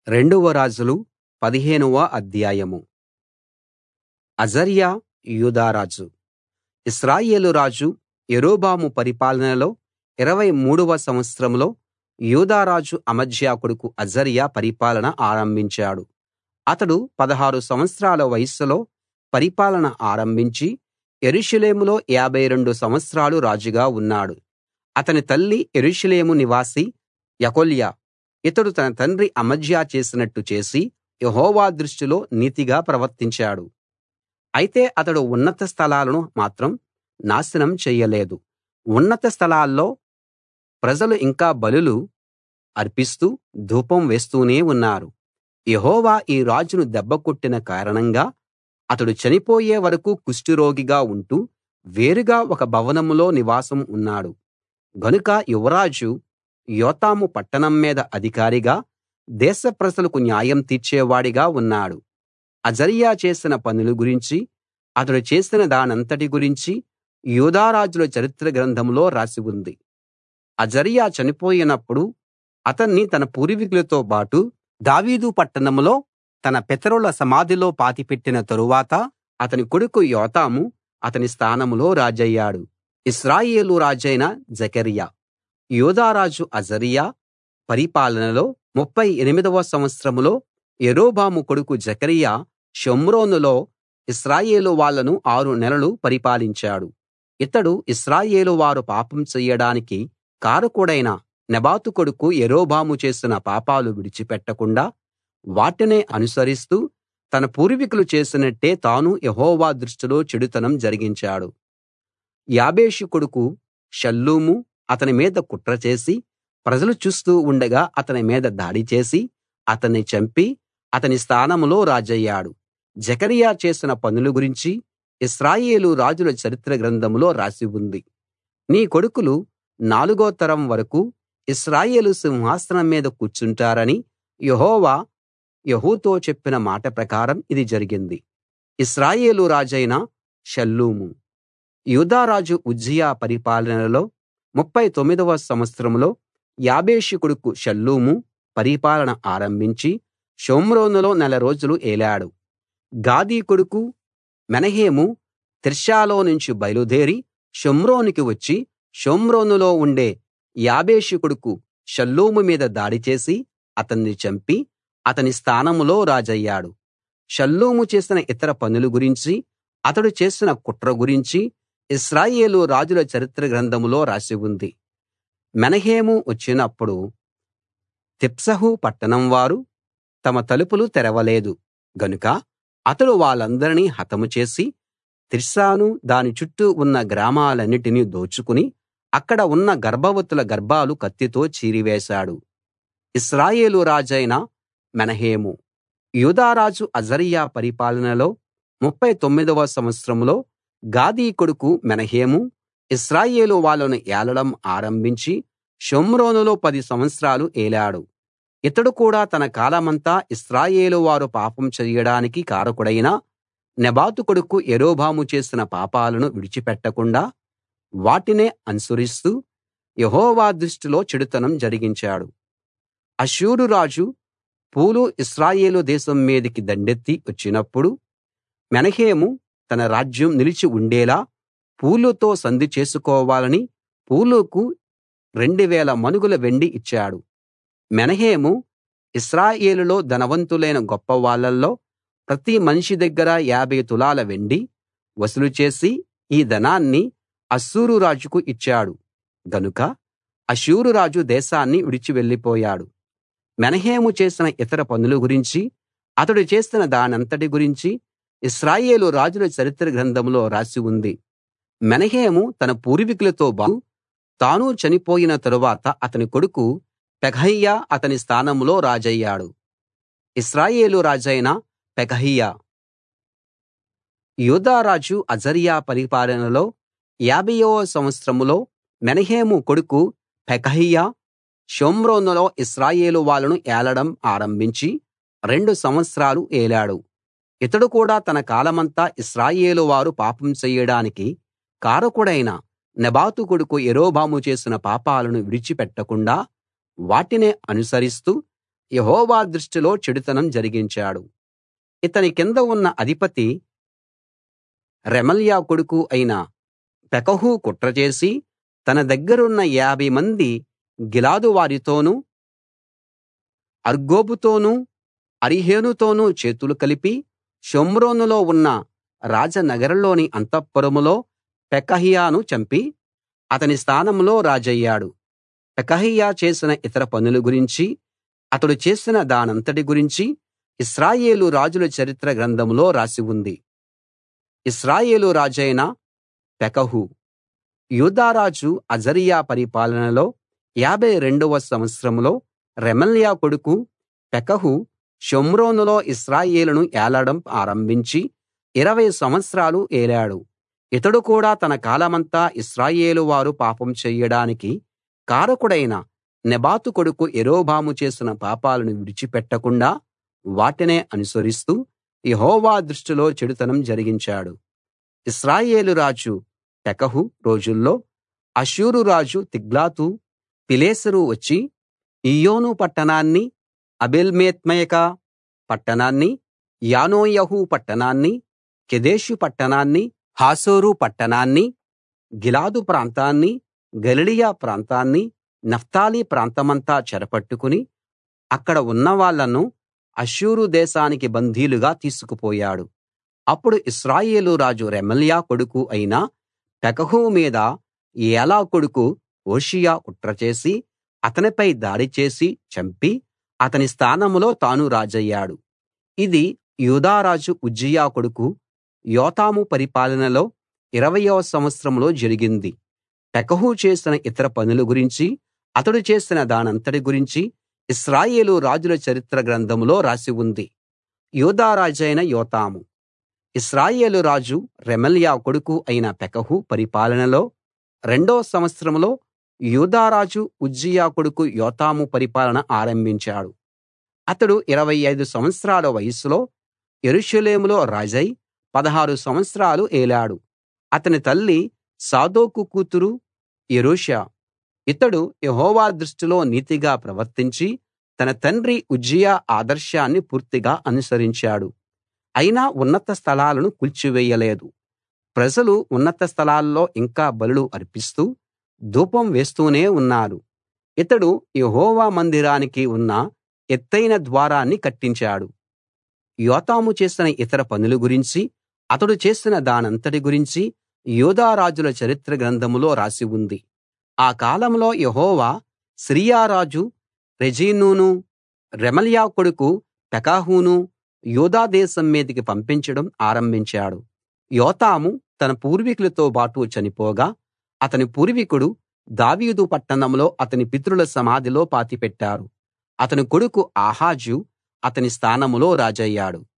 రెండవ రాజులు పదిహేనవ అధ్యాయం అజర్యా యూదా రాజు ఇశ్రాయేలు రాజు యరొబాము పరిపాలనలో ఇరవై మూడవ సంవత్సరంలో యూదా రాజు అమజ్యా కొడుకు అజర్యా పరిపాలన ఆరంభించాడు అతడు పదహారు సంవత్సరాల వయస్సులో పరిపాలన ఆరంభించి యెరూషలేములో యాభై రెండు సంవత్సరాలు రాజుగా ఉన్నాడు అతని తల్లి యెరూషలేము నివాసి యెకొల్యా ఇతడు తన తండ్రి అమజ్యా చేసినట్టు చేసి యెహోవా దృష్టిలో నీతిగా ప్రవర్తించాడు అయితే అతడు ఉన్నత స్థలాలను మాత్రం నాశనం చెయ్యలేదు ఉన్నత స్థలాల్లో ప్రజలు ఇంకా బలులు అర్పిస్తూ ధూపం వేస్తూనే ఉన్నారు యెహోవా ఈ రాజును దెబ్బకొట్టిన కారణంగా అతడు చనిపోయే వరకూ కుష్టురోగిగా ఉంటూ వేరుగా ఒక భవనంలో నివాసం ఉన్నాడు గనుక యువరాజు యోతాము పట్టణం మీద అధికారిగా దేశ ప్రజలకు న్యాయం తీర్చేవాడిగా ఉన్నాడు అజర్యా చేసిన పనుల గురించి అతడు చేసిన దానంతటి గురించి యూదా రాజుల చరిత్ర గ్రంథంలో రాసి ఉంది అజర్యా చనిపోయినప్పుడు అతన్ని తన పూర్వీకులతో బాటు దావీదు పట్టణంలో తన పితరుల సమాధిలో పాతిపెట్టిన తరువాత అతని కొడుకు యోతాము అతని స్థానంలో రాజయ్యాడు ఇశ్రాయేలు రాజైన జెకర్యా యూదా రాజు అజర్యా పరిపాలనలో ముప్ఫై ఎనిమిదవ సంవత్సరంలో యరొబాము కొడుకు జెకర్యా షోమ్రోనులో ఇశ్రాయేలు వాళ్ళను ఆరు నెలలు పరిపాలించాడు ఇతడు ఇశ్రాయేలు వారు పాపం చెయ్యడానికి కారకుడైన నెబాతు కొడుకు యరొబాము చేసిన పాపాలు విడిచిపెట్టకుండా వాటినే అనుసరిస్తూ తన పూర్వీకులు చేసినట్టే తాను యెహోవా దృష్టిలో చెడుతనం జరిగించాడు యాబేషు కొడుకు షల్లూము అతని మీద కుట్ర చేసి ప్రజలు చూస్తూ ఉండగా అతని మీద దాడి చేసి అతన్ని చంపి అతని స్థానంలో రాజయ్యాడు జెకర్యా చేసిన పనుల గురించి ఇశ్రాయేలు రాజుల చరిత్ర గ్రంథంలో రాసి ఉంది నీ కొడుకులు నాలుగో తరం వరకూ ఇశ్రాయేలు సింహాసనం మీద కూర్చుంటారని యెహోవా యెహూతో చెప్పిన మాట ప్రకారం ఇది జరిగింది ఇశ్రాయేలు రాజైన షల్లూము యూదా రాజు ఉజ్జియా పరిపాలనలో ముప్ఫై తొమ్మిదవ సంవత్సరంలో యాబేషు కొడుకు షల్లూము పరిపాలన ఆరంభించి షోమ్రోనులో నెల రోజులు ఏలాడు గాదీ కొడుకు మెనహేము తిర్సాలో నుంచి బయలుదేరి షోమ్రోనుకి వచ్చి షోమ్రోనులో ఉండే యాబేషు కొడుకు షల్లూము మీద దాడి చేసి అతన్ని చంపి అతని స్థానంలో రాజయ్యాడు షల్లూము చేసిన ఇతర పనుల గురించి అతడు చేసిన కుట్ర గురించి ఇశ్రాయేలు రాజుల చరిత్ర గ్రంథంలో రాసి ఉంది మెనహేము వచ్చినప్పుడు తిప్సహు పట్టణం వారు తమ తలుపులు తెరవలేదు గనుక అతడు వాళ్ళందరినీ హతము చేసి తిర్సాను దాని చుట్టూ ఉన్న గ్రామాలన్నిటినీ దోచుకుని అక్కడ ఉన్న గర్భవతుల గర్భాలు కత్తితో చీరివేశాడు ఇశ్రాయేలు రాజైన మెనహేము యూదారాజు అజర్యా పరిపాలనలో ముప్ఫై తొమ్మిదవ సంవత్సరంలో గాదీ కొడుకు మెనహేము ఇశ్రాయేలు వాళ్ళను ఏలడం ఆరంభించి షోమ్రోనులో పది సంవత్సరాలు ఏలాడు ఇతడు కూడా తన కాలమంతా ఇశ్రాయేలు వారు పాపం చెయ్యడానికి కారకుడైన నెబాతు కొడుకు యరొబాము చేసిన పాపాలను విడిచిపెట్టకుండా వాటినే అనుసరిస్తూ యెహోవా దృష్టిలో చెడుతనం జరిగించాడు అష్షూరు రాజు పూలు ఇశ్రాయేలు దేశం మీదికి దండెత్తి వచ్చినప్పుడు మెనహేము తన రాజ్యం నిలిచి ఉండేలా పూలుతో సంధి చేసుకోవాలని పూలుకు రెండువేల మనుగుల వెండి ఇచ్చాడు మెనహేము ఇశ్రాయేలులో ధనవంతులైన గొప్పవాళ్ళల్లో ప్రతి మనిషి దగ్గర యాభై తులాల వెండి వసూలు చేసి ఈ ధనాన్ని అష్షూరు రాజుకు ఇచ్చాడు గనుక అష్షూరు రాజు దేశాన్ని విడిచి వెళ్ళిపోయాడు మెనహేము చేసిన ఇతర పనుల గురించి అతడు చేసిన దానంతటి గురించి ఇశ్రాయేలు రాజుల చరిత్ర గ్రంథంలో రాసి ఉంది మెనహేము తన పూర్వీకులతో బాటు తాను చనిపోయిన తరువాత అతని కొడుకు పెకహ్యా అతని స్థానంలో రాజయ్యాడు ఇశ్రాయేలు రాజైన పెకహ్యా యూదా రాజు అజర్యా పరిపాలనలో యాభైవ సంవత్సరంలో మెనహేము కొడుకు పెకహ్యా షోమ్రోనులో ఇశ్రాయేలు వాళ్ళను ఏలడం ఆరంభించి రెండు సంవత్సరాలు ఏలాడు ఇతడు కూడా తన కాలమంతా ఇశ్రాయేలు వారు పాపం చెయ్యడానికి కారకుడైన నెబాతు కొడుకు యరొబాము చేసిన పాపాలను విడిచిపెట్టకుండా వాటినే అనుసరిస్తూ యెహోవా దృష్టిలో చెడుతనం జరిగించాడు ఇతని కింద ఉన్న అధిపతి రెమల్యా కొడుకు అయిన పెకహు కుట్ర చేసి తన దగ్గరున్న యాభై మంది గిలాదు వారితోనూ అర్గోబుతోనూ అరీహేనుతోనూ చేతులు కలిపి షోమ్రోనులో ఉన్న రాజనగరులోని అంతఃపురంలో పెకహ్యాను చంపి అతని స్థానంలో రాజయ్యాడు పెకహ్యా చేసిన ఇతర పనుల గురించి అతడు చేసిన దానంతటి గురించి ఇశ్రాయేలు రాజుల చరిత్ర గ్రంథంలో రాసి ఉంది ఇశ్రాయేలు రాజైన పెకహు యూదా రాజు అజర్యా పరిపాలనలో యాభై రెండవ సంవత్సరంలో రెమల్యా కొడుకు పెకహు షోమ్రోనులో ఇశ్రాయేలును ఏలడం ఆరంభించి ఇరవై సంవత్సరాలు ఏలాడు ఇతడు కూడా తన కాలమంతా ఇశ్రాయేలు వారు పాపం చెయ్యడానికి కారకుడైన నెబాతు కొడుకు యరొబాము చేసిన పాపాలను విడిచిపెట్టకుండా వాటినే అనుసరిస్తూ యెహోవా దృష్టిలో చెడుతనం జరిగించాడు ఇశ్రాయేలు రాజు పెకహు రోజుల్లో అష్షూరు రాజు తిగ్లతు పిలేసెరు వచ్చి ఈయోను పట్టణాన్ని ఆబేల్బేత్మయకా పట్టణాన్ని యానోయహు పట్టణాన్ని కెదెషు పట్టణాన్ని హాసోరు పట్టణాన్ని గిలాదు ప్రాంతాన్ని గలిలయ ప్రాంతాన్ని నఫ్తాలి ప్రాంతమంతా చెరపట్టుకుని అక్కడ ఉన్నవాళ్ళను అష్షూరు దేశానికి బందీలుగా తీసుకుపోయాడు అప్పుడు ఇశ్రాయేలు రాజు రెమల్యా కొడుకు అయిన పెకహు మీద ఏలా కొడుకు హోషేయ కుట్ర చేసి అతనిపై దాడి చేసి చంపి అతని స్థానంలో తాను రాజయ్యాడు ఇది యూదా రాజు ఉజ్జియా కొడుకు యోతాము పరిపాలనలో ఇరవయవ సంవత్సరంలో జరిగింది పెకహు చేసిన ఇతర పనుల గురించి అతడు చేసిన దానంతటి గురించి ఇశ్రాయేలు రాజుల చరిత్ర గ్రంథంలో రాసి ఉంది యూదా రాజైన యోతాము ఇశ్రాయేలు రాజు రెమల్యా కొడుకు అయిన పెకహు పరిపాలనలో రెండో సంవత్సరంలో యూదా రాజు ఉజ్జియా కొడుకు యోతాము పరిపాలన ఆరంభించాడు అతడు 25 సంవత్సరాల వయస్సులో యెరూషలేములో రాజై 16 సంవత్సరాలు ఏలాడు అతని తల్లి సాదోకు కూతురు యెరూషా ఇతడు యెహోవా దృష్టిలో నీతిగా ప్రవర్తించి తన తండ్రి ఉజ్జియా ఆదర్శాన్ని పూర్తిగా అనుసరించాడు అయినా ఉన్నత స్థలాలను కూల్చివేయలేదు ప్రజలు ఉన్నత స్థలాల్లో ఇంకా బలులు అర్పిస్తూ ధూపం వేస్తూనే ఉన్నారు ఇతడు యెహోవా మందిరానికి ఉన్న ఎత్తయిన ద్వారాన్ని కట్టించాడు యోతాము చేసిన ఇతర పనుల గురించి అతడు చేసిన దానంతటి గురించి యూదా రాజుల చరిత్ర గ్రంథంలో రాసి ఉంది ఆ కాలంలో యెహోవా సిరియా రాజు రెజీనును రెమల్యా కొడుకు పెకహును యూదా దేశం మీదికి పంపించడం ఆరంభించాడు యోతాము తన పూర్వీకులతో బాటు చనిపోగా అతని పూర్వీకుడు దావీదు పట్టణంలో అతని పితరుల సమాధిలో పాతిపెట్టారు అతని కొడుకు ఆహాజు అతని స్థానంలో రాజయ్యాడు